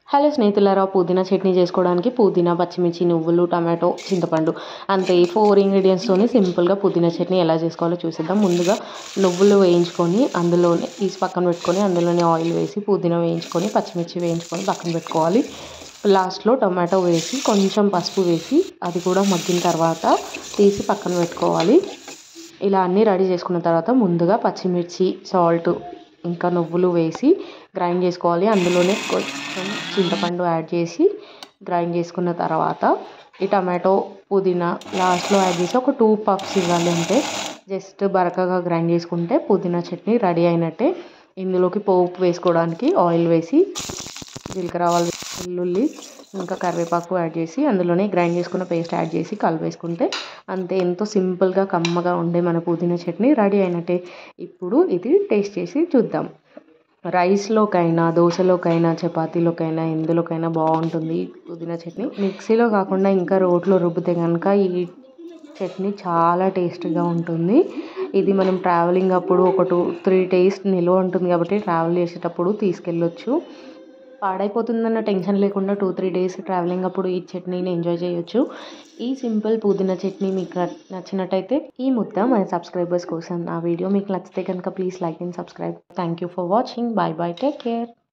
hello స్నేహితులారా పుదీనా చట్నీ చేసుకోవడానికి పుదీనా పచ్చిమిర్చి నువ్వులు టమాటో చింతపండు అంతే ఈ ఫోర్ ఇంగ్రీడియంట్స్తోని సింపుల్గా పుదీనా చట్నీ ఎలా చేసుకోవాలో చూసేద్దాం ముందుగా నువ్వులు వేయించుకొని అందులోనే తీసి పక్కన పెట్టుకొని అందులోనే ఆయిల్ వేసి పుదీనా వేయించుకొని పచ్చిమిర్చి వేయించుకొని పక్కన పెట్టుకోవాలి లాస్ట్లో టమాటో వేసి కొంచెం పసుపు వేసి అది కూడా మగ్గిన తర్వాత తీసి పక్కన పెట్టుకోవాలి ఇలా అన్నీ రెడీ చేసుకున్న తర్వాత ముందుగా పచ్చిమిర్చి సాల్ట్ ఇంకా నువ్వులు వేసి గ్రైండ్ చేసుకోవాలి అందులోనే కొంచెం చింతపండు యాడ్ చేసి గ్రైండ్ చేసుకున్న తర్వాత ఈ టమాటో పుదీనా లాస్ట్లో యాడ్ చేసి ఒక టూ పఫ్స్ ఇవ్వాలి అంటే జస్ట్ బరకగా గ్రైండ్ చేసుకుంటే పుదీనా చట్నీ రెడీ అయినట్టే ఇందులోకి పోపు వేసుకోవడానికి ఆయిల్ వేసి జీలకర్ర ఆవాలు వెల్లుల్లి ఇంకా కరివేపాకు యాడ్ చేసి అందులోనే గ్రైండ్ చేసుకున్న పేస్ట్ యాడ్ చేసి కలిపేసుకుంటే అంతే ఎంతో సింపుల్గా కమ్మగా ఉండే మన పుదీనా చట్నీ రెడీ అయినట్టే ఇప్పుడు ఇది టేస్ట్ చేసి చూద్దాం రైస్లోకైనా దోశలోకైనా చపాతీలోకైనా ఎందులోకైనా బాగుంటుంది పుదీనా చట్నీ మిక్సీలో కాకుండా ఇంకా రోట్లో రుబ్బితే కనుక ఈ చట్నీ చాలా టేస్టీగా ఉంటుంది ఇది మనం ట్రావెలింగ్ అప్పుడు ఒక టూ త్రీ డేస్ నిల్వ ఉంటుంది కాబట్టి ట్రావెల్ చేసేటప్పుడు తీసుకెళ్ళొచ్చు పాడైపోతుందన్న టెన్షన్ లేకుండా టూ త్రీ డేస్ ట్రావెలింగ్ అప్పుడు ఈ చట్నీని ఎంజాయ్ చేయొచ్చు ఈ సింపుల్ పుదీనా చట్నీ మీకు నచ్చినట్టయితే ఈ ముద్ద మన సబ్స్క్రైబర్స్ కోసం నా వీడియో మీకు నచ్చితే కనుక please like and subscribe thank you for watching bye bye take care